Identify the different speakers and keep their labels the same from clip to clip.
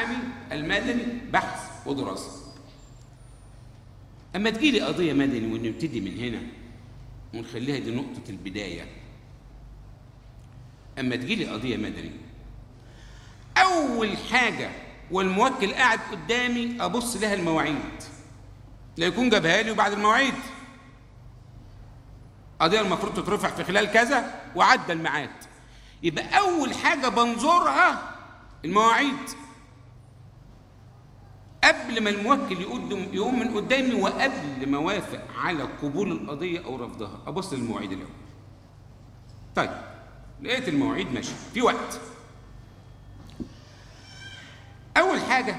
Speaker 1: المحامي المدني بحث ودراسة أما تجيلي قضية مدني ونبتدي من هنا ونخليها دي نقطة البداية أما تجيلي قضية مدني أول حاجة والموكل قاعد قدامي أبص لها المواعيد لا يكون جابها لي وبعد المواعيد قضية المفروض تترفع في خلال كذا وعدى الميعاد يبقى أول حاجة بنظرها المواعيد قبل ما الموكل يقدم يقوم من قدامي وقبل ما اوافق على قبول القضيه او رفضها ابص للمواعيد الاول. طيب لقيت المواعيد ماشيه في وقت. اول حاجه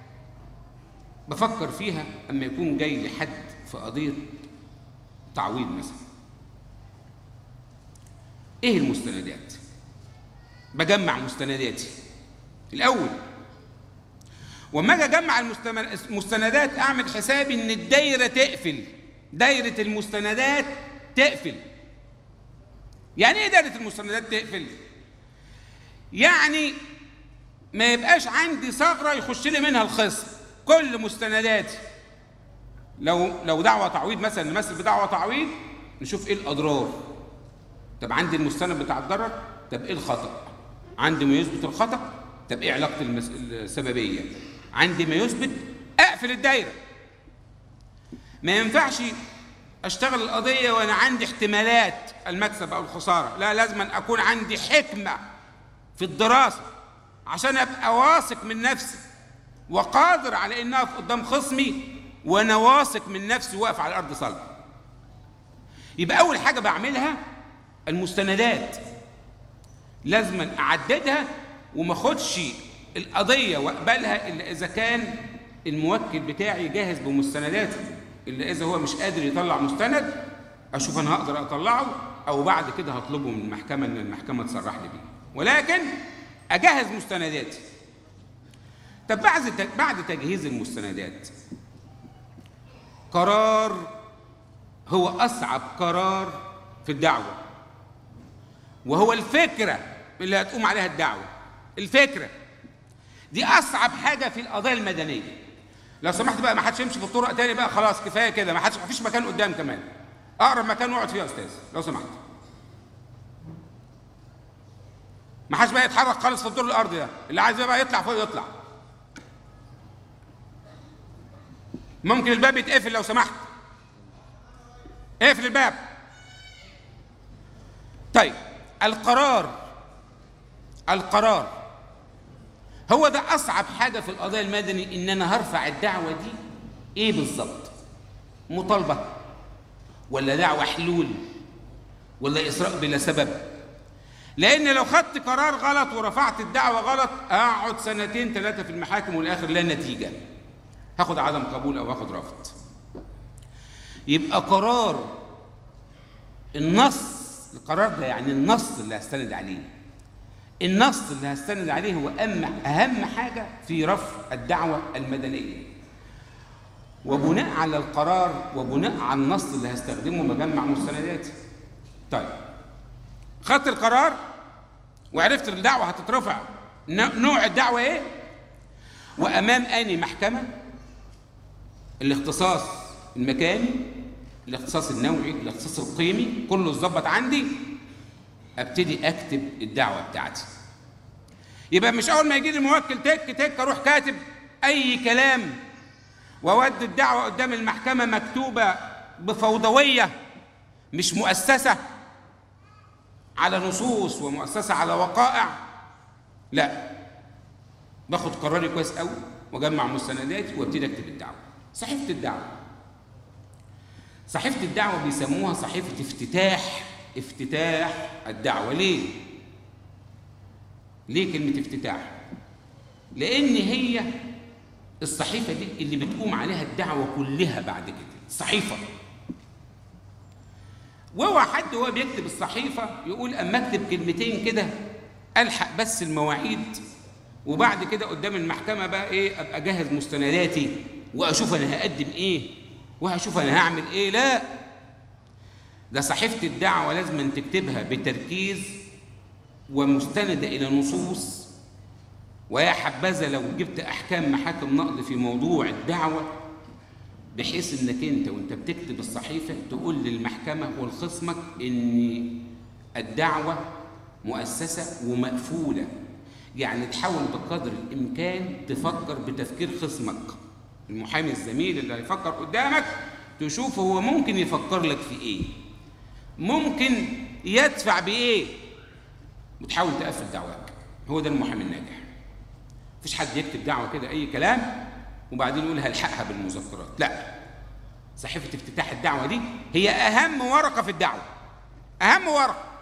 Speaker 1: بفكر فيها اما يكون جاي لحد في قضيه تعويض مثلا. ايه المستندات؟ بجمع مستنداتي الاول وما اجي اجمع المستندات اعمل حسابي ان الدايره تقفل دايره المستندات تقفل يعني ايه دايره المستندات تقفل يعني ما يبقاش عندي ثغره يخش لي منها الخصم كل مستنداتي لو لو دعوه تعويض مثلا نمثل بدعوه تعويض نشوف ايه الاضرار طب عندي المستند بتاع الضرر طب ايه الخطا عندي ما يثبت الخطا طب ايه علاقه المس... السببيه عندي ما يثبت اقفل الدايره ما ينفعش اشتغل القضيه وانا عندي احتمالات المكسب او الخساره لا لازم أن اكون عندي حكمه في الدراسه عشان ابقى واثق من نفسي وقادر على ان اقف قدام خصمي وانا واثق من نفسي واقف على الارض صلبه يبقى اول حاجه بعملها المستندات لازم اعددها وما اخدش القضيه واقبلها الا اذا كان الموكل بتاعي جاهز بمستنداته الا اذا هو مش قادر يطلع مستند اشوف انا هقدر اطلعه او بعد كده هطلبه من المحكمه ان المحكمه تصرح لي بيه ولكن اجهز مستنداتي طب بعد بعد تجهيز المستندات قرار هو اصعب قرار في الدعوه وهو الفكره اللي هتقوم عليها الدعوه الفكره دي اصعب حاجه في القضايا المدنيه لو سمحت بقى ما حدش يمشي في الطرق تاني بقى خلاص كفايه كده ما حدش ما فيش مكان قدام كمان اقرب مكان اقعد فيه يا استاذ لو سمحت ما حدش بقى يتحرك خالص في الدور الارضي ده اللي عايز بقى يطلع فوق يطلع ممكن الباب يتقفل لو سمحت اقفل الباب طيب القرار القرار هو ده اصعب حاجه في القضاء المدني ان انا هرفع الدعوه دي ايه بالظبط مطالبه ولا دعوه حلول ولا اسراء بلا سبب لان لو خدت قرار غلط ورفعت الدعوه غلط اقعد سنتين ثلاثه في المحاكم والاخر لا نتيجه هاخد عدم قبول او هاخد رفض يبقى قرار النص القرار ده يعني النص اللي هستند عليه النص اللي هستند عليه هو أهم, أهم حاجة في رفع الدعوة المدنية وبناء على القرار وبناء على النص اللي هستخدمه بجمع مستنداتي طيب خدت القرار وعرفت الدعوة هتترفع نوع الدعوة ايه وأمام أني محكمة الاختصاص المكاني الاختصاص النوعي الاختصاص القيمي كله اتظبط عندي ابتدي اكتب الدعوه بتاعتي يبقى مش اول ما يجي لي الموكل تك تك اروح كاتب اي كلام واود الدعوه قدام المحكمه مكتوبه بفوضويه مش مؤسسه على نصوص ومؤسسه على وقائع لا باخد قراري كويس قوي واجمع مستنداتي وابتدي اكتب الدعوه صحيفه الدعوه صحيفه الدعوه بيسموها صحيفه افتتاح افتتاح الدعوة ليه؟ ليه كلمة افتتاح؟ لأن هي الصحيفة دي اللي بتقوم عليها الدعوة كلها بعد كده صحيفة وهو حد وهو بيكتب الصحيفة يقول أما أكتب كلمتين كده ألحق بس المواعيد وبعد كده قدام المحكمة بقى إيه أبقى جاهز مستنداتي وأشوف أنا هقدم إيه وهشوف أنا هعمل إيه لا ده صحيفة الدعوة لازم أن تكتبها بتركيز ومستندة إلى نصوص ويا حبذا لو جبت احكام محاكم نقض في موضوع الدعوه بحيث انك انت وانت بتكتب الصحيفه تقول للمحكمه ولخصمك ان الدعوه مؤسسه ومقفوله يعني تحاول بقدر الامكان تفكر بتفكير خصمك المحامي الزميل اللي هيفكر قدامك تشوف هو ممكن يفكر لك في ايه ممكن يدفع بايه وتحاول تقفل دعواك هو ده المحامي الناجح مفيش حد يكتب دعوه كده اي كلام وبعدين يقول هلحقها بالمذكرات لا صحيفه افتتاح الدعوه دي هي اهم ورقه في الدعوه اهم ورقه